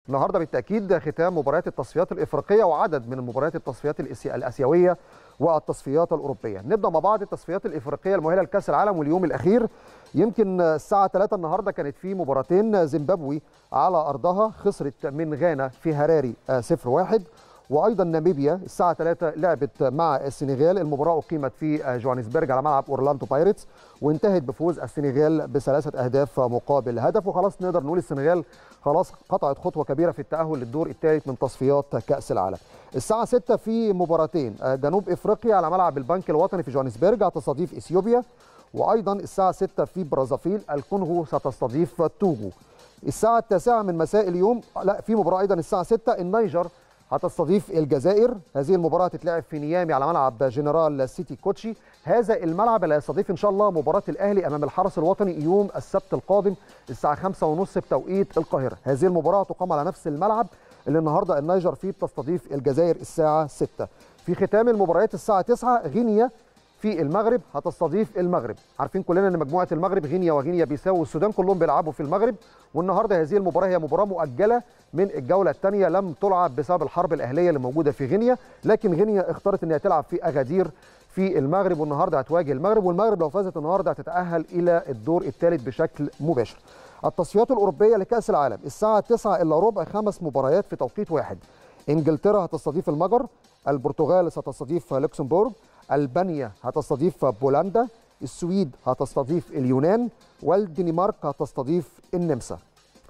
النهارده بالتاكيد ختام مباريات التصفيات الافريقيه وعدد من المباريات التصفيات الاسيويه والتصفيات الاوروبيه نبدا مع بعض التصفيات الافريقيه المؤهله لكاس العالم واليوم الاخير يمكن الساعه 3 النهارده كانت في مباراتين زيمبابوي على ارضها خسرت من غانا في هراري 0-1 وايضا ناميبيا الساعه 3 لعبت مع السنغال المباراه اقيمت في جوهانسبرج على ملعب اورلاندو بايرتس وانتهت بفوز السنغال بثلاثه اهداف مقابل هدف وخلاص نقدر نقول السنغال خلاص قطعت خطوه كبيره في التاهل للدور الثالث من تصفيات كاس العالم الساعه 6 في مباراتين جنوب افريقيا على ملعب البنك الوطني في جوهانسبرج هتستضيف اثيوبيا وايضا الساعه 6 في برازافيل الكونغو ستستضيف توجو الساعه التاسعة من مساء اليوم لا في مباراه ايضا الساعه 6 النيجر هتستضيف الجزائر هذه المباراة هتتلعب في نيامي على ملعب جنرال سيتي كوتشي هذا الملعب اللي هيستضيف إن شاء الله مباراة الأهلي أمام الحرس الوطني يوم السبت القادم الساعة 5:30 بتوقيت القاهرة هذه المباراة تقام على نفس الملعب اللي النهاردة النيجر فيه بتستضيف الجزائر الساعة 6 في ختام المباريات الساعة 9 غينيا في المغرب هتستضيف المغرب عارفين كلنا ان مجموعه المغرب غينيا وغينيا بيساو والسودان كلهم بيلعبوا في المغرب والنهارده هذه المباراه هي مباراه مؤجله من الجوله الثانيه لم تلعب بسبب الحرب الاهليه اللي موجوده في غينيا لكن غينيا اختارت ان هي تلعب في اغادير في المغرب والنهارده هتواجه المغرب والمغرب لو فازت النهارده هتتاهل الى الدور الثالث بشكل مباشر التصفيات الاوروبيه لكاس العالم الساعه 9 الا ربع خمس مباريات في توقيت واحد انجلترا هتستضيف المجر البرتغال ستستضيف لوكسمبورغ البانيا هتستضيف بولندا السويد هتستضيف اليونان والدنمارك هتستضيف النمسا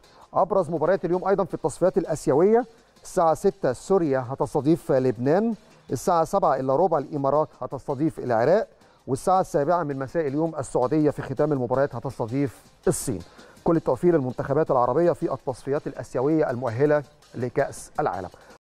ابرز مباريات اليوم ايضا في التصفيات الاسيويه الساعه 6 سوريا هتستضيف لبنان الساعه 7 الا ربع الامارات هتستضيف العراق والساعه السابعة من مساء اليوم السعوديه في ختام المباريات هتستضيف الصين كل التوفيق للمنتخبات العربيه في التصفيات الاسيويه المؤهله لكاس العالم